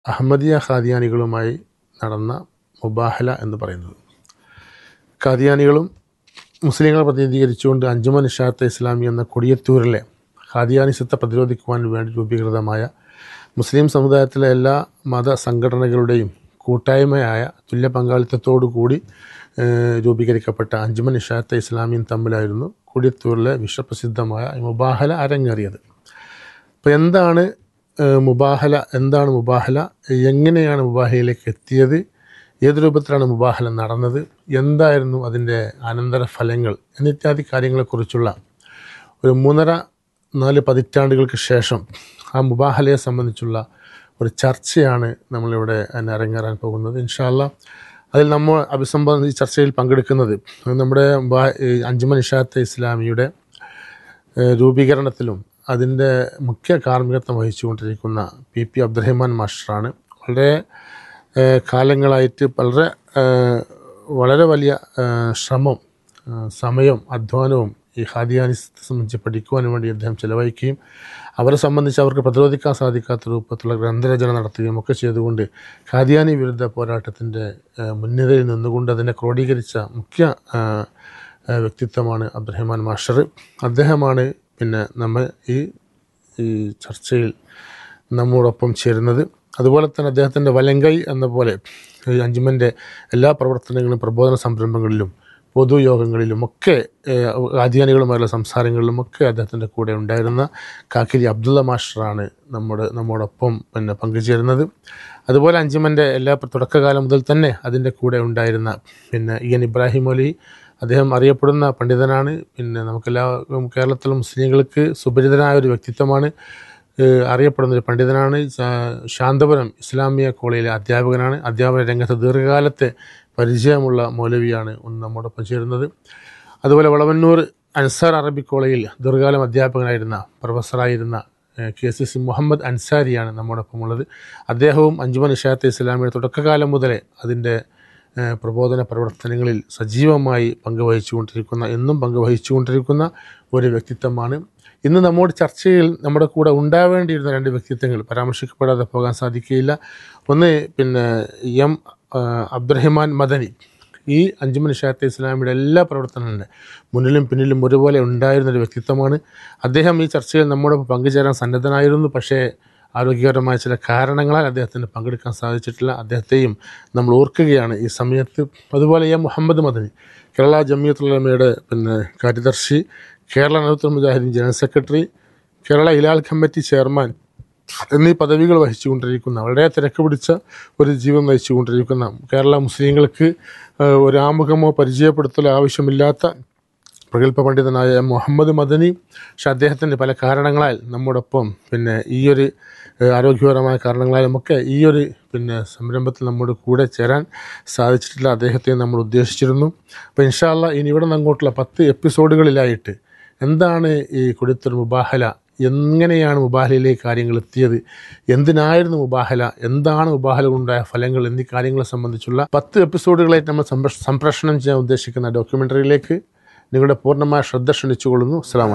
അഹമ്മദിയ ഖാദിയാനികളുമായി നടന്ന മുബാഹല എന്ന് പറയുന്നത് ഖാദിയാനികളും മുസ്ലിങ്ങളെ പ്രതിനിധീകരിച്ചുകൊണ്ട് അഞ്ചുമൻ ഇഷാത്തെ ഇസ്ലാമി എന്ന കൊടിയത്തൂരിലെ ഖാദിയാനിസത്തെ പ്രതിരോധിക്കുവാൻ വേണ്ടി രൂപീകൃതമായ മുസ്ലിം സമുദായത്തിലെ എല്ലാ മത സംഘടനകളുടെയും കൂട്ടായ്മയായ തുല്യ പങ്കാളിത്തത്തോടു കൂടി ഏഹ്, രൂപീകരിക്കപ്പെട്ട അഞ്ചുമൻ ഇഷാത്തെ ഇസ്ലാമിയും തമ്മിലായിരുന്നു കൊടിയത്തൂരിലെ വിശ്വപ്രസിദ്ധമായ ഈ മുബാഹല അരങ്ങേറിയത് അപ്പോൾ എന്താണ് ഏഹ്, മുബാഹല എന്താണ് മുബാഹല എങ്ങനെയാണ് മുബാഹലയിലേക്ക് എത്തിയത് ഏത് രൂപത്തിലാണ് മുബാഹല നടന്നത് എന്തായിരുന്നു അതിൻ്റെ അനന്തര ഫലങ്ങൾ എന്നിത്യാദി കാര്യങ്ങളെക്കുറിച്ചുള്ള ഒരു മൂന്നര നാല് പതിറ്റാണ്ടുകൾക്ക് ശേഷം ആ മുബാഹലയെ സംബന്ധിച്ചുള്ള ഒരു ചർച്ചയാണ് നമ്മളിവിടെ അതിന് അരങ്ങേറാൻ പോകുന്നത് ഇൻഷാല്ല അതിൽ നമ്മൾ അഭിസംബോധന ഈ ചർച്ചയിൽ പങ്കെടുക്കുന്നത് നമ്മുടെ മുബാ- ഈ അഞ്ചുമൻ ഇഷാത്തെ ഇസ്ലാമിയുടെ ഏഹ് രൂപീകരണത്തിലും അതിൻ്റെ മുഖ്യ കാർമ്മികത്വം വഹിച്ചുകൊണ്ടിരിക്കുന്ന പി പി അബ്ദുറഹ്മാൻ മാസ്റ്ററാണ് വളരെ ഏഹ് കാലങ്ങളായിട്ട് വളരെ ഏഹ് വളരെ വലിയ ഏഹ് ശ്രമം ഏഹ് സമയവും അധ്വാനവും ഈ ഹാദിയാനിസത്തെ സംബന്ധിച്ച് പഠിക്കുവാൻ വേണ്ടി അദ്ദേഹം ചിലവഴിക്കുകയും അവരെ സംബന്ധിച്ച് അവർക്ക് പ്രതിരോധിക്കാൻ സാധിക്കാത്ത രൂപത്തിലുള്ള ഗ്രന്ഥരചന നടത്തുകയും ഒക്കെ ചെയ്തുകൊണ്ട് ഖാദിയാനി വിരുദ്ധ പോരാട്ടത്തിൻ്റെ ഏഹ് മുൻനിരയിൽ നിന്നുകൊണ്ട് അതിനെ ക്രോഡീകരിച്ച മുഖ്യ ഏഹ് ഏഹ് വ്യക്തിത്വമാണ് അബ്ദുറഹ്മാൻ മാസ്റ്റർ അദ്ദേഹമാണ് പിന്നെ നമ്മൾ ഈ ഈ ചർച്ചയിൽ നമ്മോടൊപ്പം ചേരുന്നത് അതുപോലെ തന്നെ അദ്ദേഹത്തിൻ്റെ വലങ്കൈ എന്ന പോലെ ഈ അഞ്ചുമൻ്റെ എല്ലാ പ്രവർത്തനങ്ങളും പ്രബോധന സംരംഭങ്ങളിലും പൊതുയോഗങ്ങളിലുമൊക്കെ ഏഹ്, ആദ്യാനികളുമായുള്ള സംസാരങ്ങളിലുമൊക്കെ അദ്ദേഹത്തിൻ്റെ കൂടെ ഉണ്ടായിരുന്ന കാക്കിരി അബ്ദുള്ള മാസ്റ്ററാണ് നമ്മുടെ നമ്മോടൊപ്പം പിന്നെ പങ്കുചേരുന്നത് അതുപോലെ അഞ്ചുമൻ്റെ എല്ലാ തുടക്കകാലം മുതൽ തന്നെ അതിൻ്റെ കൂടെ ഉണ്ടായിരുന്ന പിന്നെ ഇ എൻ ഇബ്രാഹിം അലി അദ്ദേഹം അറിയപ്പെടുന്ന പണ്ഡിതനാണ് പിന്നെ നമുക്കെല്ലാ കേരളത്തിലെ മുസ്ലിങ്ങൾക്ക് സുപരിചിതനായ ഒരു വ്യക്തിത്വമാണ് ഏഹ് അറിയപ്പെടുന്ന ഒരു പണ്ഡിതനാണ് ശാ- ശാന്തപുരം ഇസ്ലാമിയ കോളേജിലെ അധ്യാപകനാണ് അധ്യാപന രംഗത്ത് ദീർഘകാലത്തെ പരിചയമുള്ള മൗലവിയാണ് ഒന്ന് നമ്മോടൊപ്പം ചേരുന്നത് അതുപോലെ വളവന്നൂർ അൻസാർ അറബിക് കോളേജിൽ ദീർഘകാലം അധ്യാപകനായിരുന്ന പ്രൊഫസറായിരുന്ന ഏഹ് കെ സി സി മുഹമ്മദ് അൻസാരിയാണ് നമ്മോടൊപ്പം ഉള്ളത് അദ്ദേഹവും അഞ്ചുമൻ ഇഷാത്തെ ഇസ്ലാമിയുടെ തുടക്കകാലം മുതലേ അതിൻ്റെ ഏഹ് പ്രബോധന പ്രവർത്തനങ്ങളിൽ സജീവമായി പങ്കുവഹിച്ചുകൊണ്ടിരിക്കുന്ന എന്നും പങ്കുവഹിച്ചുകൊണ്ടിരിക്കുന്ന ഒരു വ്യക്തിത്വമാണ് ഇന്ന് നമ്മുടെ ചർച്ചയിൽ നമ്മുടെ കൂടെ ഉണ്ടാവേണ്ടിയിരുന്ന രണ്ട് വ്യക്തിത്വങ്ങൾ പരാമർശിക്കപ്പെടാതെ പോകാൻ സാധിക്കുകയില്ല ഒന്ന് പിന്നെ എം ആ, അബ്ദുറഹിമാൻ മദനി ഈ അഞ്ചുമൻ ഷാത്തെ ഇസ്ലാമിയുടെ എല്ലാ പ്രവർത്തനങ്ങളുടെ മുന്നിലും പിന്നിലും ഒരുപോലെ ഉണ്ടായിരുന്ന ഒരു വ്യക്തിത്വമാണ് അദ്ദേഹം ഈ ചർച്ചയിൽ നമ്മോടൊപ്പം പങ്കുചേരാൻ സന്നദ്ധനായിരുന്നു പക്ഷേ ആരോഗ്യകരമായ ചില കാരണങ്ങളാൽ അദ്ദേഹത്തിന് പങ്കെടുക്കാൻ സാധിച്ചിട്ടില്ല അദ്ദേഹത്തെയും നമ്മൾ ഓർക്കുകയാണ് ഈ സമയത്ത് അതുപോലെ എം മുഹമ്മദ് മദനി കേരള ജമിയത്തുലമയുടെ പിന്നെ കാര്യദർശി Kerala Nadvathul Mujahideen general secretary Kerala Hilal committee chairman എന്നീ പദവികൾ വഹിച്ചുകൊണ്ടിരിക്കുന്ന വളരെ തിരക്ക് പിടിച്ച ഒരു ജീവൻ നയിച്ചുകൊണ്ടിരിക്കുന്ന കേരള മുസ്ലിങ്ങൾക്ക് ഏഹ്, ഒരു ആമുഖമോ പരിചയപ്പെടുത്തലോ ആവശ്യമില്ലാത്ത പ്രഗത്ഭ പണ്ഡിതനായ എം മുഹമ്മദ് മദനി പക്ഷെ അദ്ദേഹത്തിൻ്റെ പല കാരണങ്ങളാൽ നമ്മോടൊപ്പം പിന്നെ ഈ ഒരു ഏഹ്, ആരോഗ്യപരമായ കാരണങ്ങളാലും ഒക്കെ ഈ ഒരു പിന്നെ സംരംഭത്തിൽ നമ്മുടെ കൂടെ ചേരാൻ സാധിച്ചിട്ടില്ല അദ്ദേഹത്തെ നമ്മൾ ഉദ്ദേശിച്ചിരുന്നു അപ്പോൾ ഇൻഷാല്ല ഇനി ഇവിടെ നിന്ന് അങ്ങോട്ടുള്ള പത്ത് എപ്പിസോഡുകളിലായിട്ട് എന്താണ് ഈ കൊടുത്തൊരു മുബാഹല എങ്ങനെയാണ് മുബാഹലയിലേക്ക് കാര്യങ്ങൾ എത്തിയത് എന്തിനായിരുന്നു മുബാഹല എന്താണ് മുബാഹല കൊണ്ടുണ്ടായ ഫലങ്ങൾ എന്നീ കാര്യങ്ങളെ സംബന്ധിച്ചുള്ള പത്ത് എപ്പിസോഡുകളായിട്ട് നമ്മൾ സംപ്രേഷ- സംപ്രേഷണം ചെയ്യാൻ ഉദ്ദേശിക്കുന്ന ഡോക്യുമെൻ്ററിയിലേക്ക് നിങ്ങളുടെ പൂർണ്ണമായ ശ്രദ്ധ ക്ഷണിച്ചുകൊള്ളുന്നു അസ്സാം